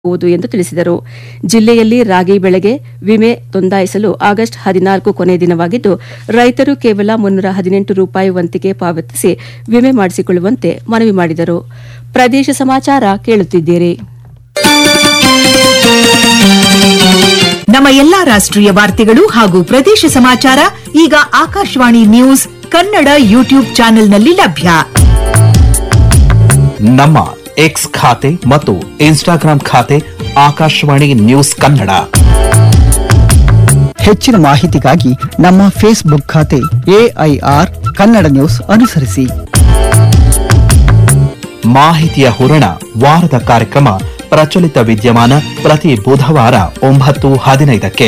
ವುದು ಎಂದು ತಿಳಿಸಿದರು ಜಿಲ್ಲೆಯಲ್ಲಿ ರಾಗಿ ಬೆಳೆಗೆ ವಿಮೆ ನೋಂದಾಯಿಸಲು ಆಗಸ್ಟ್ ಹದಿನಾಲ್ಕು ಕೊನೆ ದಿನವಾಗಿದ್ದು ರೈತರು ಕೇವಲ ಮುನ್ನೂರ ಹದಿನೆಂಟು ರೂಪಾಯಿ ವಂತಿಗೆ ಪಾವತಿಸಿ ವಿಮೆ ಮಾಡಿಸಿಕೊಳ್ಳುವಂತೆ ಮನವಿ ಮಾಡಿದರು ಪ್ರದೇಶ ಸಮಾಚಾರ ಕೇಳುತ್ತಿದ್ದೀರಿ ನಮ್ಮ ಎಲ್ಲಾ ರಾಷ್ಟ್ರೀಯ ವಾರ್ತೆಗಳು ಹಾಗೂ ಪ್ರದೇಶ ಸಮಾಚಾರ ಈಗ ಆಕಾಶವಾಣಿ ನ್ಯೂಸ್ ಕನ್ನಡ ಯೂಟ್ಯೂಬ್ ಚಾನೆಲ್ನಲ್ಲಿ ಲಭ್ಯ ನಮ್ಮ ಎಕ್ಸ್ ಖಾತೆ ಮತ್ತು ಇನ್ಸ್ಟಾಗ್ರಾಂ ಖಾತೆ ಆಕಾಶವಾಣಿ ನ್ಯೂಸ್ ಕನ್ನಡ ಹೆಚ್ಚಿನ ಮಾಹಿತಿಗಾಗಿ ನಮ್ಮ ಫೇಸ್ಬುಕ್ ಖಾತೆ ಎಐಆರ್ ಕನ್ನಡ ನ್ಯೂಸ್ ಅನುಸರಿಸಿ ಮಾಹಿತಿಯ ಹೂರಣ ವಾರದ ಕಾರ್ಯಕ್ರಮ ಪ್ರಚಲಿತ ವಿದ್ಯಮಾನ ಪ್ರತಿ ಬುಧವಾರ ಒಂಬತ್ತು ಹದಿನೈದಕ್ಕೆ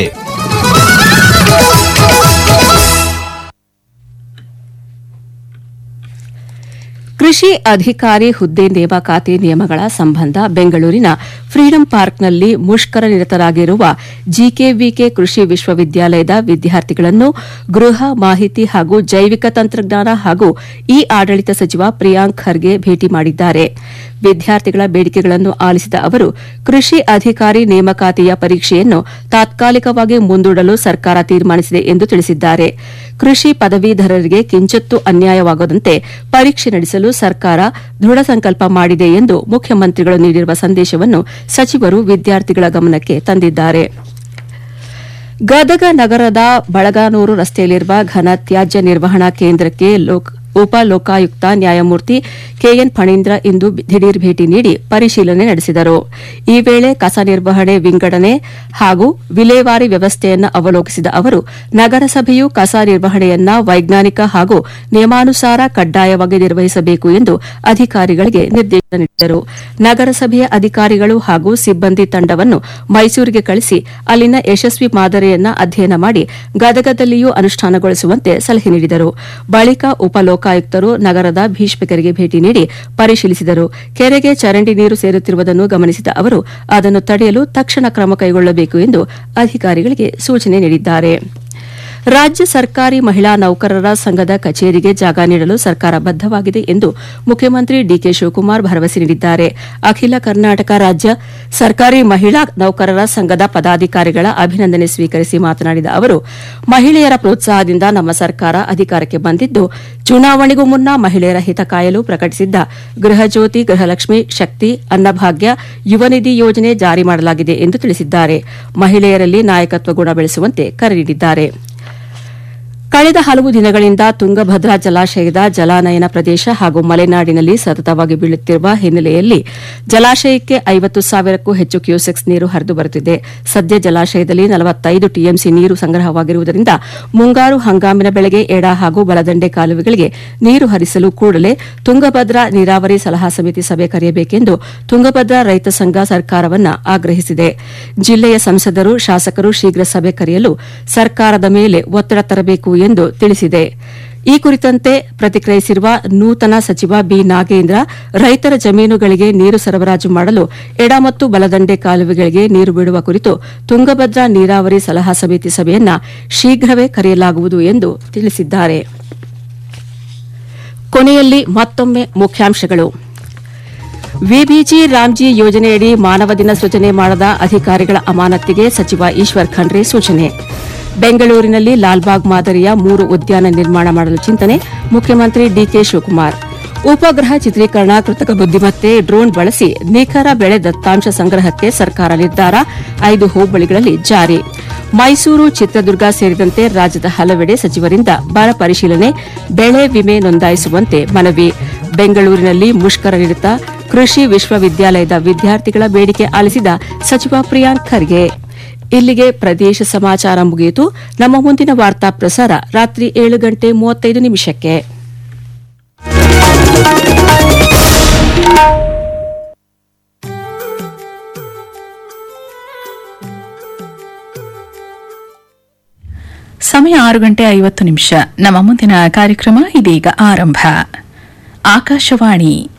ಕೃಷಿ ಅಧಿಕಾರಿ ಹುದ್ದೆ ನೇಮಕಾತಿ ನಿಯಮಗಳ ಸಂಬಂಧ ಬೆಂಗಳೂರಿನ ಫ್ರೀಡಂ ಪಾರ್ಕ್ನಲ್ಲಿ ಮುಷ್ಕರ ನಿರತರಾಗಿರುವ ಜಿಕೆವಿಕೆ ಕೃಷಿ ವಿಶ್ವವಿದ್ಯಾಲಯದ ವಿದ್ಯಾರ್ಥಿಗಳನ್ನು ಗೃಹ ಮಾಹಿತಿ ಹಾಗೂ ಜೈವಿಕ ತಂತ್ರಜ್ಞಾನ ಹಾಗೂ ಇ ಆಡಳಿತ ಸಚಿವ ಪ್ರಿಯಾಂಕ್ ಖರ್ಗೆ ಭೇಟಿ ಮಾಡಿದ್ದಾರೆ ವಿದ್ಯಾರ್ಥಿಗಳ ಬೇಡಿಕೆಗಳನ್ನು ಆಲಿಸಿದ ಅವರು ಕೃಷಿ ಅಧಿಕಾರಿ ನೇಮಕಾತಿಯ ಪರೀಕ್ಷೆಯನ್ನು ತಾತ್ಕಾಲಿಕವಾಗಿ ಮುಂದೂಡಲು ಸರ್ಕಾರ ತೀರ್ಮಾನಿಸಿದೆ ಎಂದು ತಿಳಿಸಿದ್ದಾರೆ ಕೃಷಿ ಪದವೀಧರರಿಗೆ ಕಿಂಚತ್ತೂ ಅನ್ಯಾಯವಾಗದಂತೆ ಪರೀಕ್ಷೆ ನಡೆಸಲು ಸರ್ಕಾರ ದೃಢ ಸಂಕಲ್ಪ ಮಾಡಿದೆ ಎಂದು ಮುಖ್ಯಮಂತ್ರಿಗಳು ನೀಡಿರುವ ಸಂದೇಶವನ್ನು ಸಚಿವರು ವಿದ್ಯಾರ್ಥಿಗಳ ಗಮನಕ್ಕೆ ತಂದಿದ್ದಾರೆ ಗದಗ ನಗರದ ಬಳಗಾನೂರು ರಸ್ತೆಯಲ್ಲಿರುವ ಘನ ತ್ಯಾಜ್ಯ ನಿರ್ವಹಣಾ ಕೇಂದ್ರಕ್ಕೆ ಲೋಕ್- ಉಪ ಲೋಕಾಯುಕ್ತ ನ್ಯಾಯಮೂರ್ತಿ ಕೆಎನ್ ಫಣೀಂದ್ರ ಇಂದು ದಿಢೀರ್ ಭೇಟಿ ನೀಡಿ ಪರಿಶೀಲನೆ ನಡೆಸಿದರು ಈ ವೇಳೆ ಕಸ ನಿರ್ವಹಣೆ ವಿಂಗಡಣೆ ಹಾಗೂ ವಿಲೇವಾರಿ ವ್ಯವಸ್ಥೆಯನ್ನು ಅವಲೋಕಿಸಿದ ಅವರು ನಗರಸಭೆಯು ಕಸ ನಿರ್ವಹಣೆಯನ್ನ ವೈಜ್ಞಾನಿಕ ಹಾಗೂ ನಿಯಮಾನುಸಾರ ಕಡ್ಡಾಯವಾಗಿ ನಿರ್ವಹಿಸಬೇಕು ಎಂದು ಅಧಿಕಾರಿಗಳಿಗೆ ನಿರ್ದೇಶನ ನೀಡಿದರು ನಗರಸಭೆಯ ಅಧಿಕಾರಿಗಳು ಹಾಗೂ ಸಿಬ್ಬಂದಿ ತಂಡವನ್ನು ಮೈಸೂರಿಗೆ ಕಳಿಸಿ ಅಲ್ಲಿನ ಯಶಸ್ವಿ ಮಾದರಿಯನ್ನ ಅಧ್ಯಯನ ಮಾಡಿ ಗದಗದಲ್ಲಿಯೂ ಅನುಷ್ಠಾನಗೊಳಿಸುವಂತೆ ಸಲಹೆ ನೀಡಿದರು ಬಳಿಕ ಉಪಲೋಕಾಯುಕ್ತರು ನಗರದ ಭೀಷ್ಮಕರಿಗೆ ಭೇಟಿ ನೀಡಿ ಪರಿಶೀಲಿಸಿದರು ಕೆರೆಗೆ ಚರಂಡಿ ನೀರು ಸೇರುತ್ತಿರುವುದನ್ನು ಗಮನಿಸಿದ ಅವರು ಅದನ್ನು ತಡೆಯಲು ತಕ್ಷಣ ಕ್ರಮ ಕೈಗೊಳ್ಳಬೇಕು ಎಂದು ಅಧಿಕಾರಿಗಳಿಗೆ ಸೂಚನೆ ನೀಡಿದ್ದಾರೆ ರಾಜ್ಯ ಸರ್ಕಾರಿ ಮಹಿಳಾ ನೌಕರರ ಸಂಘದ ಕಚೇರಿಗೆ ಜಾಗ ನೀಡಲು ಸರ್ಕಾರ ಬದ್ದವಾಗಿದೆ ಎಂದು ಮುಖ್ಯಮಂತ್ರಿ ಡಿಕೆ ಶಿವಕುಮಾರ್ ಭರವಸೆ ನೀಡಿದ್ದಾರೆ ಅಖಿಲ ಕರ್ನಾಟಕ ರಾಜ್ಯ ಸರ್ಕಾರಿ ಮಹಿಳಾ ನೌಕರರ ಸಂಘದ ಪದಾಧಿಕಾರಿಗಳ ಅಭಿನಂದನೆ ಸ್ವೀಕರಿಸಿ ಮಾತನಾಡಿದ ಅವರು ಮಹಿಳೆಯರ ಪ್ರೋತ್ಸಾಹದಿಂದ ನಮ್ಮ ಸರ್ಕಾರ ಅಧಿಕಾರಕ್ಕೆ ಬಂದಿದ್ದು ಚುನಾವಣೆಗೂ ಮುನ್ನ ಮಹಿಳೆಯರ ಹಿತ ಕಾಯಲು ಪ್ರಕಟಿಸಿದ್ದ ಗೃಹಜ್ಯೋತಿ ಗೃಹಲಕ್ಷ್ಮಿ ಶಕ್ತಿ ಅನ್ನಭಾಗ್ಯ ಯುವ ನಿಧಿ ಯೋಜನೆ ಜಾರಿ ಮಾಡಲಾಗಿದೆ ಎಂದು ತಿಳಿಸಿದ್ದಾರೆ ಮಹಿಳೆಯರಲ್ಲಿ ನಾಯಕತ್ವ ಗುಣ ಬೆಳೆಸುವಂತೆ ಕರೆ ನೀಡಿದ್ದಾರೆ ಕಳೆದ ಹಲವು ದಿನಗಳಿಂದ ತುಂಗಭದ್ರಾ ಜಲಾಶಯದ ಜಲಾನಯನ ಪ್ರದೇಶ ಹಾಗೂ ಮಲೆನಾಡಿನಲ್ಲಿ ಸತತವಾಗಿ ಬೀಳುತ್ತಿರುವ ಹಿನ್ನೆಲೆಯಲ್ಲಿ ಜಲಾಶಯಕ್ಕೆ ಐವತ್ತು ಸಾವಿರಕ್ಕೂ ಹೆಚ್ಚು ಕ್ಯೂಸೆಕ್ಸ್ ನೀರು ಹರಿದು ಬರುತ್ತಿದೆ ಸದ್ಯ ಜಲಾಶಯದಲ್ಲಿ ನಲವತ್ತೈದು ಟಿಎಂಸಿ ನೀರು ಸಂಗ್ರಹವಾಗಿರುವುದರಿಂದ ಮುಂಗಾರು ಹಂಗಾಮಿನ ಬೆಳೆಗೆ ಎಡ ಹಾಗೂ ಬಲದಂಡೆ ಕಾಲುವೆಗಳಿಗೆ ನೀರು ಹರಿಸಲು ಕೂಡಲೇ ತುಂಗಭದ್ರಾ ನೀರಾವರಿ ಸಲಹಾ ಸಮಿತಿ ಸಭೆ ಕರೆಯಬೇಕೆಂದು ತುಂಗಭದ್ರಾ ರೈತ ಸಂಘ ಸರ್ಕಾರವನ್ನ ಆಗ್ರಹಿಸಿದೆ ಜಿಲ್ಲೆಯ ಸಂಸದರು ಶಾಸಕರು ಶೀಘ್ರ ಸಭೆ ಕರೆಯಲು ಸರ್ಕಾರದ ಮೇಲೆ ಒತ್ತಡ ತರಬೇಕು ಎಂದು ತಿಳಿಸಿದೆ ಈ ಕುರಿತಂತೆ ಪ್ರತಿಕ್ರಿಯಿಸಿರುವ ನೂತನ ಸಚಿವ ಬಿ ನಾಗೇಂದ್ರ ರೈತರ ಜಮೀನುಗಳಿಗೆ ನೀರು ಸರಬರಾಜು ಮಾಡಲು ಎಡ ಮತ್ತು ಬಲದಂಡೆ ಕಾಲುವೆಗಳಿಗೆ ನೀರು ಬಿಡುವ ಕುರಿತು ತುಂಗಭದ್ರಾ ನೀರಾವರಿ ಸಲಹಾ ಸಮಿತಿ ಸಭೆಯನ್ನ ಶೀಘ್ರವೇ ಕರೆಯಲಾಗುವುದು ಎಂದು ತಿಳಿಸಿದ್ದಾರೆ ಕೊನೆಯಲ್ಲಿ ಮತ್ತೊಮ್ಮೆ ಮುಖ್ಯಾಂಶಗಳು ವಿಬಿಜಿ ರಾಮ್ಜಿ ಯೋಜನೆಯಡಿ ಮಾನವ ದಿನ ಸೃಜನೆ ಮಾಡದ ಅಧಿಕಾರಿಗಳ ಅಮಾನತಿಗೆ ಸಚಿವ ಈಶ್ವರ್ ಖಂಡ್ರೆ ಸೂಚನೆ ಬೆಂಗಳೂರಿನಲ್ಲಿ ಲಾಲ್ಬಾಗ್ ಮಾದರಿಯ ಮೂರು ಉದ್ಯಾನ ನಿರ್ಮಾಣ ಮಾಡಲು ಚಿಂತನೆ ಮುಖ್ಯಮಂತ್ರಿ ಡಿಕೆ ಶಿವಕುಮಾರ್ ಉಪಗ್ರಹ ಚಿತ್ರೀಕರಣ ಕೃತಕ ಬುದ್ದಿಮತ್ತೆ ಡ್ರೋನ್ ಬಳಸಿ ನಿಖರ ಬೆಳೆ ದತ್ತಾಂಶ ಸಂಗ್ರಹಕ್ಕೆ ಸರ್ಕಾರ ನಿರ್ಧಾರ ಐದು ಹೋಬಳಿಗಳಲ್ಲಿ ಜಾರಿ ಮೈಸೂರು ಚಿತ್ರದುರ್ಗ ಸೇರಿದಂತೆ ರಾಜ್ಯದ ಹಲವೆಡೆ ಸಚಿವರಿಂದ ಬರ ಪರಿಶೀಲನೆ ಬೆಳೆ ವಿಮೆ ನೋಂದಾಯಿಸುವಂತೆ ಮನವಿ ಬೆಂಗಳೂರಿನಲ್ಲಿ ಮುಷ್ಕರ ನಿರತ ಕೃಷಿ ವಿಶ್ವವಿದ್ಯಾಲಯದ ವಿದ್ಯಾರ್ಥಿಗಳ ಬೇಡಿಕೆ ಆಲಿಸಿದ ಸಚಿವ ಪ್ರಿಯಾಂಕ್ ಖರ್ಗೆ ಇಲ್ಲಿಗೆ ಪ್ರದೇಶ ಸಮಾಚಾರ ಮುಗಿಯಿತು ನಮ್ಮ ಮುಂದಿನ ವಾರ್ತಾ ಪ್ರಸಾರ ರಾತ್ರಿ ಏಳು ಗಂಟೆ ಮೂವತ್ತೈದು ನಿಮಿಷಕ್ಕೆ ಸಮಯ ಆರು ಗಂಟೆ ಐವತ್ತು ನಿಮಿಷ ನಮ್ಮ ಮುಂದಿನ ಕಾರ್ಯಕ್ರಮ ಇದೀಗ ಆರಂಭ ಆಕಾಶವಾಣಿ